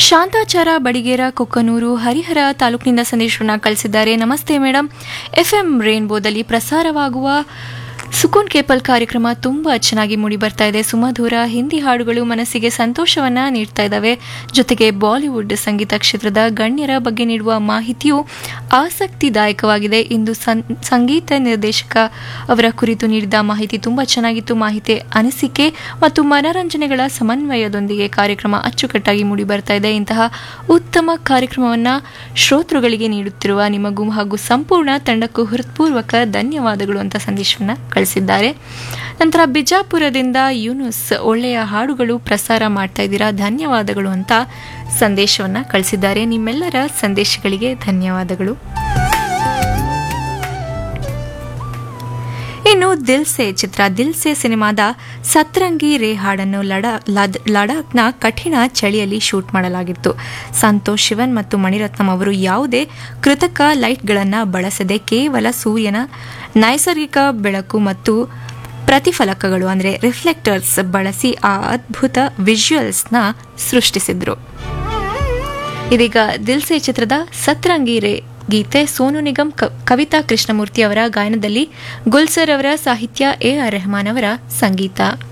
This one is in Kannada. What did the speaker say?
ಶಾಂತಾಚಾರ ಬಡಿಗೇರ ಕೊಕ್ಕನೂರು ಹರಿಹರ ತಾಲೂಕಿನಿಂದ ಸಂದೇಶವನ್ನು ಕಳಿಸಿದ್ದಾರೆ ನಮಸ್ತೆ ಮೇಡಮ್ ಎಫ್ಎಂ ರೇನ್ಬೋದಲ್ಲಿ ಪ್ರಸಾರವಾಗುವ ಸುಕೂನ್ ಕೇಪಲ್ ಕಾರ್ಯಕ್ರಮ ತುಂಬಾ ಚೆನ್ನಾಗಿ ಮೂಡಿ ಬರ್ತಾ ಇದೆ ಸುಮಧುರ ಹಿಂದಿ ಹಾಡುಗಳು ಮನಸ್ಸಿಗೆ ಸಂತೋಷವನ್ನ ನೀಡ್ತಾ ಇದ್ದಾವೆ ಜೊತೆಗೆ ಬಾಲಿವುಡ್ ಸಂಗೀತ ಕ್ಷೇತ್ರದ ಗಣ್ಯರ ಬಗ್ಗೆ ನೀಡುವ ಮಾಹಿತಿಯು ಆಸಕ್ತಿದಾಯಕವಾಗಿದೆ ಇಂದು ಸಂ- ಸಂಗೀತ ನಿರ್ದೇಶಕ ಅವರ ಕುರಿತು ನೀಡಿದ ಮಾಹಿತಿ ತುಂಬಾ ಚೆನ್ನಾಗಿತ್ತು ಮಾಹಿತಿ ಅನಿಸಿಕೆ ಮತ್ತು ಮನರಂಜನೆಗಳ ಸಮನ್ವಯದೊಂದಿಗೆ ಕಾರ್ಯಕ್ರಮ ಅಚ್ಚುಕಟ್ಟಾಗಿ ಮೂಡಿ ಬರ್ತಾ ಇದೆ ಇಂತಹ ಉತ್ತಮ ಕಾರ್ಯಕ್ರಮವನ್ನ ಶ್ರೋತೃಗಳಿಗೆ ನೀಡುತ್ತಿರುವ ನಿಮಗೂ ಹಾಗೂ ಸಂಪೂರ್ಣ ತಂಡಕ್ಕೂ ಹೃತ್ಪೂರ್ವಕ ಧನ್ಯವಾದಗಳು ಅಂತ ಸಂದೇಶವನ್ನ ಕಳಿಸಿದ್ದಾರೆ ನಂತರ ಬಿಜಾಪುರದಿಂದ ಯೂನುಸ್ ಒಳ್ಳೆಯ ಹಾಡುಗಳು ಪ್ರಸಾರ ಮಾಡ್ತಾ ಇದ್ದೀರಾ ಧನ್ಯವಾದಗಳು ಅಂತ ಸಂದೇಶವನ್ನ ಕಳಿಸಿದ್ದಾರೆ ನಿಮ್ಮೆಲ್ಲರ ಸಂದೇಶಗಳಿಗೆ ಧನ್ಯವಾದಗಳು ಇನ್ನು ದಿಲ್ಸೆ ಚಿತ್ರ ದಿಲ್ಸೆ ಸಿನಿಮಾದ ಸತ್ರಂಗಿ ರೇ ಹಾಡನ್ನು ಲಡ ಲದ್- ಲಡಾಖ್ನ ಕಠಿಣ ಚಳಿಯಲ್ಲಿ ಶೂಟ್ ಮಾಡಲಾಗಿತ್ತು ಸಂತೋಷ್ ಶಿವನ್ ಮತ್ತು ಮಣಿರತ್ನಂ ಅವರು ಯಾವುದೇ ಕೃತಕ ಲೈಟ್ಗಳನ್ನು ಬಳಸದೆ ಕೇವಲ ಸೂರ್ಯನ ನೈಸರ್ಗಿಕ ಬೆಳಕು ಮತ್ತು ಪ್ರತಿಫಲಕಗಳು ಅಂದರೆ ರಿಫ್ಲೆಕ್ಟರ್ಸ್ ಬಳಸಿ ಆ ಅದ್ಭುತ ವಿಜುವಲ್ಸ್ನ ಸೃಷ್ಟಿಸಿದ್ರು ಇದೀಗ ದಿಲ್ಸೆ ಚಿತ್ರದ ಸತ್ರಂಗಿ ರೇ ಗೀತೆ ಸೋನು ನಿಗಮ್ ಕ- ಕವಿತಾ ಕೃಷ್ಣಮೂರ್ತಿ ಅವರ ಗಾಯನದಲ್ಲಿ ಗುಲ್ಸರ್ ಅವರ ಸಾಹಿತ್ಯ ಎ ಆರ್ ರೆಹಮಾನ್ ಅವರ ಸಂಗೀತ